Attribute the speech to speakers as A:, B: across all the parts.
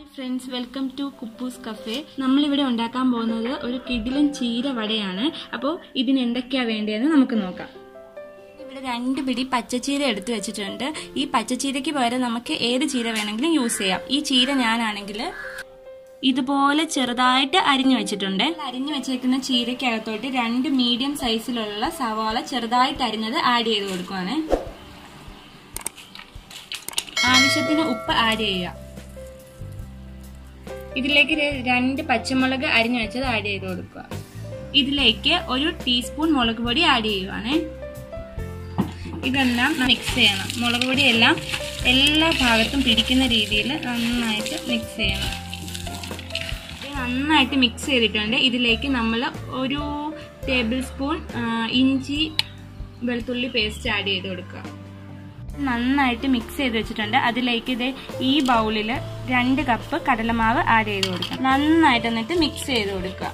A: friends welcome to Kuppoos cafe നമ്മളിവിടെ ഉണ്ടാക്കാൻ പോകുന്നത് ഒരു കിടിലൻ ചീര വടയാണ് അപ്പോൾ ഇതിന് എന്തൊക്കെയാ വേണ്ടതെന്ന് നമുക്ക് നോക്കാം ഇവിടെ രണ്ട് പിടി പച്ചച്ചീര എടുത്തു വെച്ചിട്ടുണ്ട് ഈ പച്ചച്ചീരയ്ക്ക് പകരം നമുക്ക് ഏത് ചീര വേണമെങ്കിലും യൂസ് ചെയ്യാം ഈ ചീര ഞാനാണെങ്കിൽ ഇതുപോലെ ചെറുതായിട്ട് അരിഞ്ഞു വെച്ചിട്ടുണ്ട് അരിഞ്ഞു വെച്ചേക്കുന്ന ചീരയ്ക്കകത്തോട്ട് രണ്ട് മീഡിയം സൈസിലുള്ള സവാള ചെറുതായിട്ട് അരിഞ്ഞത് ആഡ് ചെയ്ത് കൊടുക്കുവാണ് ആവശ്യത്തിന് ഉപ്പ് ആഡ് ചെയ്യുക ഇതിലേക്ക് ര- രണ്ട് പച്ചമുളക് അരിഞ്ഞു വെച്ചത് ആഡ് ചെയ്ത് കൊടുക്കുക ഇതിലേക്ക് ഒരു ടീസ്പൂൺ മുളക് പൊടി ആഡ് ചെയ്യുവാണേ ഇതെല്ലാം മിക്സ് ചെയ്യണം മുളക് പൊടിയെല്ലാം എല്ലാ ഭാഗത്തും പിടിക്കുന്ന രീതിയിൽ നന്നായിട്ട് മിക്സ് ചെയ്യണം ഇത് നന്നായിട്ട് മിക്സ് ചെയ്തിട്ടുണ്ട് ഇതിലേക്ക് നമ്മൾ ഒരു ടേബിൾ സ്പൂൺ ആ, ഇഞ്ചി വെളുത്തുള്ളി പേസ്റ്റ് ആഡ് ചെയ്ത് കൊടുക്കുക നന്നായിട്ട് മിക്സ് ചെയ്ത് വെച്ചിട്ടുണ്ട് അതിലേക്ക് ഇത് ഈ ബൗളിൽ രണ്ട് കപ്പ് കടലമാവ് ആഡ് ചെയ്ത് കൊടുക്കുക നന്നായിട്ട് എന്നിട്ട് മിക്സ് ചെയ്ത് കൊടുക്കുക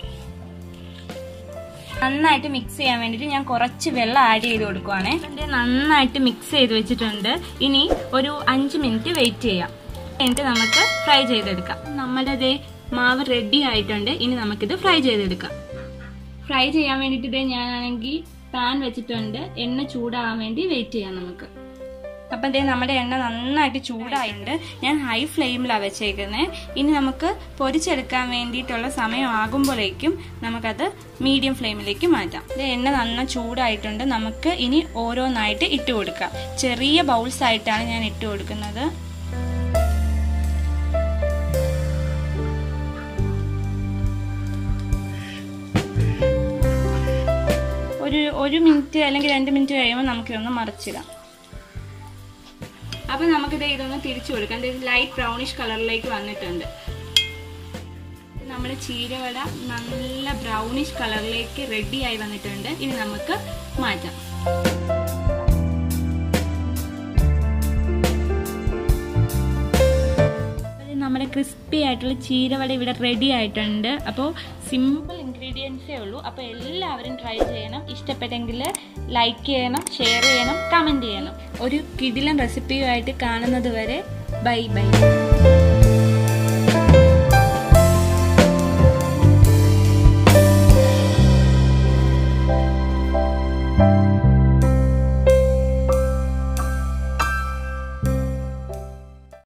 A: നന്നായിട്ട് മിക്സ് ചെയ്യാൻ വേണ്ടിയിട്ട് ഞാൻ കുറച്ച് വെള്ളം ആഡ് ചെയ്ത് കൊടുക്കുവാണേ ഇത് നന്നായിട്ട് മിക്സ് ചെയ്ത് വെച്ചിട്ടുണ്ട് ഇനി ഒരു അഞ്ച് മിനിറ്റ് വെയിറ്റ് ചെയ്യാം എന്നിട്ട് നമുക്ക് ഫ്രൈ ചെയ്തെടുക്കാം നമ്മുടെ ദേ മാവ് റെഡി ആയിട്ടുണ്ട് ഇനി നമുക്കിത് ഫ്രൈ ചെയ്തെടുക്കാം ഫ്രൈ ചെയ്യാൻ വേണ്ടിയിട്ട് ഇതേ ഞാനാണെങ്കിൽ പാൻ വെച്ചിട്ടുണ്ട് എണ്ണ ചൂടാകാൻ വേണ്ടി വെയിറ്റ് ചെയ്യാം നമുക്ക് അപ്പം ദേ നമ്മുടെ എണ്ണ നന്നായിട്ട് ചൂടായിട്ടുണ്ട് ഞാൻ ഹൈ ഫ്ലെയിമിലാണ് വെച്ചേക്കുന്നത് ഇനി നമുക്ക് പൊരിച്ചെടുക്കാൻ വേണ്ടിയിട്ടുള്ള സമയമാകുമ്പോഴേക്കും നമുക്കത് മീഡിയം ഫ്ലെയിമിലേക്ക് മാറ്റാം ദേ എണ്ണ നന്ന ചൂടായിട്ടുണ്ട് നമുക്ക് ഇനി ഓരോന്നായിട്ട് ഇട്ട് കൊടുക്കാം ചെറിയ ബൗൾസ് ആയിട്ടാണ് ഞാൻ ഇട്ട് കൊടുക്കുന്നത് ഒരു ഒരു മിനിറ്റ് അല്ലെങ്കിൽ രണ്ട് മിനിറ്റ് കഴിയുമ്പോൾ നമുക്കിതൊന്ന് മറിച്ചിടാം അപ്പൊ നമുക്കിത് ഇതൊന്ന് തിരിച്ചു കൊടുക്കാം ഇത് ലൈറ്റ് ബ്രൗണിഷ് കളറിലേക്ക് വന്നിട്ടുണ്ട് നമ്മുടെ ചീരവട നല്ല ബ്രൗണിഷ് കളറിലേക്ക് റെഡി ആയി വന്നിട്ടുണ്ട് ഇനി നമുക്ക് മാറ്റാം അത് നമ്മുടെ ക്രിസ്പി ആയിട്ടുള്ള ചീരവട ഇവിടെ റെഡി ആയിട്ടുണ്ട് അപ്പോൾ സിമ്പിൾ ഇൻഗ്രീഡിയൻസേ ഉള്ളൂ അപ്പോൾ എല്ലാവരും ട്രൈ ചെയ്യണം ഇഷ്ടപ്പെട്ടെങ്കിൽ ലൈക്ക് ചെയ്യണം ഷെയർ ചെയ്യണം കമൻറ്റ് ചെയ്യണം ഒരു കിടിലൻ റെസിപ്പിയുമായിട്ട് കാണുന്നത് വരെ ബൈ ബൈ